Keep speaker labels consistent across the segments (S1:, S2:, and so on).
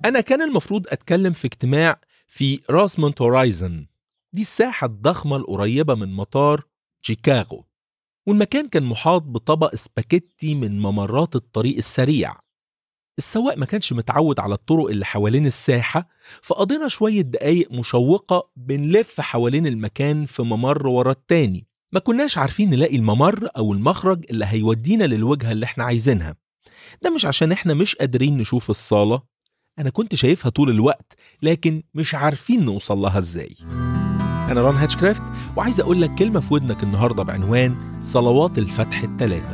S1: أنا كان المفروض أتكلم في اجتماع في راسمونت هورايزن دي الساحة الضخمة القريبة من مطار شيكاغو والمكان كان محاط بطبق سباكيتي من ممرات الطريق السريع السواق ما كانش متعود على الطرق اللي حوالين الساحة فقضينا شوية دقايق مشوقة بنلف حوالين المكان في ممر ورا التاني ما كناش عارفين نلاقي الممر أو المخرج اللي هيودينا للوجهة اللي احنا عايزينها ده مش عشان احنا مش قادرين نشوف الصالة أنا كنت شايفها طول الوقت لكن مش عارفين نوصل لها ازاي أنا ران هاتشكرافت وعايز أقول لك كلمة في ودنك النهاردة بعنوان صلوات الفتح التلاتة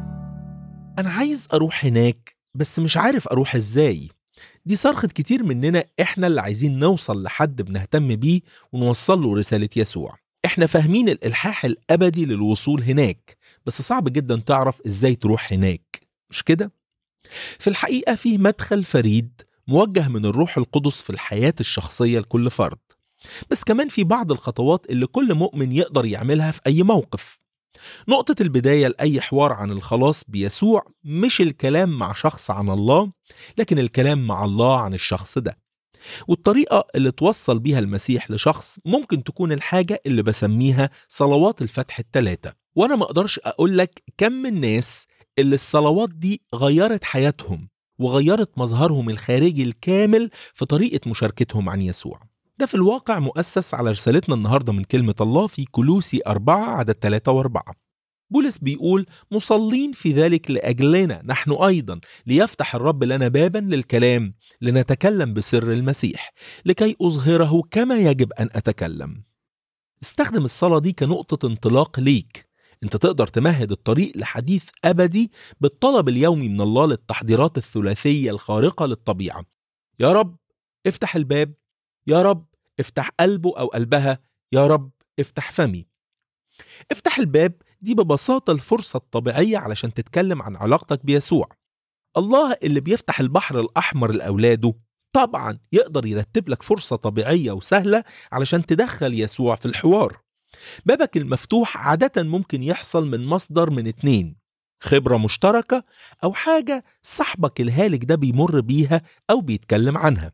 S1: أنا عايز أروح هناك بس مش عارف أروح إزاي دي صرخة كتير مننا إحنا اللي عايزين نوصل لحد بنهتم بيه ونوصل له رسالة يسوع إحنا فاهمين الإلحاح الأبدي للوصول هناك بس صعب جدا تعرف إزاي تروح هناك مش كده؟ في الحقيقة فيه مدخل فريد موجه من الروح القدس في الحياة الشخصية لكل فرد بس كمان في بعض الخطوات اللي كل مؤمن يقدر يعملها في أي موقف نقطة البداية لأي حوار عن الخلاص بيسوع مش الكلام مع شخص عن الله لكن الكلام مع الله عن الشخص ده والطريقة اللي توصل بيها المسيح لشخص ممكن تكون الحاجة اللي بسميها صلوات الفتح التلاتة وأنا ما أقدرش أقول لك كم من الناس اللي الصلوات دي غيرت حياتهم وغيرت مظهرهم الخارجي الكامل في طريقة مشاركتهم عن يسوع ده في الواقع مؤسس على رسالتنا النهاردة من كلمة الله في كلوسي أربعة عدد ثلاثة وأربعة بولس بيقول مصلين في ذلك لأجلنا نحن أيضا ليفتح الرب لنا بابا للكلام لنتكلم بسر المسيح لكي أظهره كما يجب أن أتكلم استخدم الصلاة دي كنقطة انطلاق ليك انت تقدر تمهد الطريق لحديث أبدي بالطلب اليومي من الله للتحضيرات الثلاثية الخارقة للطبيعة يا رب افتح الباب يا رب افتح قلبه أو قلبها يا رب افتح فمي افتح الباب دي ببساطة الفرصة الطبيعية علشان تتكلم عن علاقتك بيسوع الله اللي بيفتح البحر الأحمر لأولاده طبعا يقدر يرتب لك فرصة طبيعية وسهلة علشان تدخل يسوع في الحوار بابك المفتوح عادة ممكن يحصل من مصدر من اتنين خبرة مشتركة أو حاجة صاحبك الهالك ده بيمر بيها أو بيتكلم عنها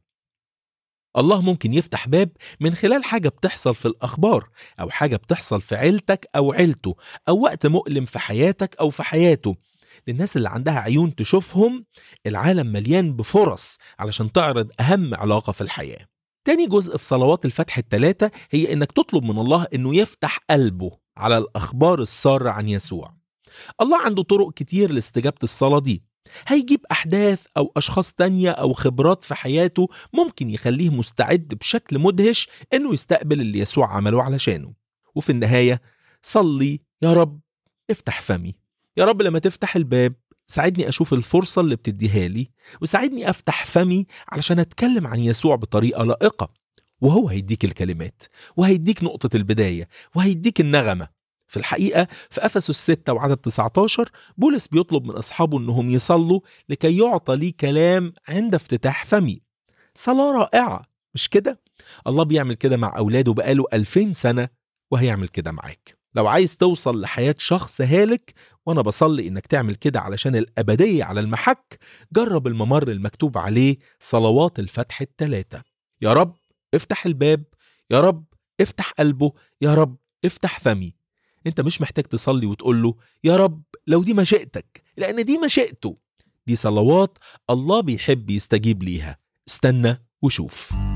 S1: الله ممكن يفتح باب من خلال حاجة بتحصل في الأخبار أو حاجة بتحصل في عيلتك أو عيلته أو وقت مؤلم في حياتك أو في حياته للناس اللي عندها عيون تشوفهم العالم مليان بفرص علشان تعرض أهم علاقة في الحياة تاني جزء في صلوات الفتح التلاتة هي إنك تطلب من الله إنه يفتح قلبه على الأخبار السارة عن يسوع الله عنده طرق كتير لاستجابة الصلاة دي هيجيب أحداث أو أشخاص تانية أو خبرات في حياته ممكن يخليه مستعد بشكل مدهش إنه يستقبل اللي يسوع عمله علشانه وفي النهاية صلي يا رب افتح فمي يا رب لما تفتح الباب ساعدني أشوف الفرصة اللي بتديها لي وساعدني أفتح فمي علشان أتكلم عن يسوع بطريقة لائقة وهو هيديك الكلمات وهيديك نقطة البداية وهيديك النغمة في الحقيقة في أفسس 6 وعدد 19 بولس بيطلب من أصحابه أنهم يصلوا لكي يعطى لي كلام عند افتتاح فمي صلاة رائعة مش كده؟ الله بيعمل كده مع أولاده بقاله 2000 سنة وهيعمل كده معاك لو عايز توصل لحياة شخص هالك وأنا بصلي إنك تعمل كده علشان الأبدية على المحك جرب الممر المكتوب عليه صلوات الفتح التلاتة يا رب افتح الباب يا رب افتح قلبه يا رب افتح فمي انت مش محتاج تصلي وتقول له يا رب لو دي مشيئتك لان دي مشيئته دي صلوات الله بيحب يستجيب ليها استنى وشوف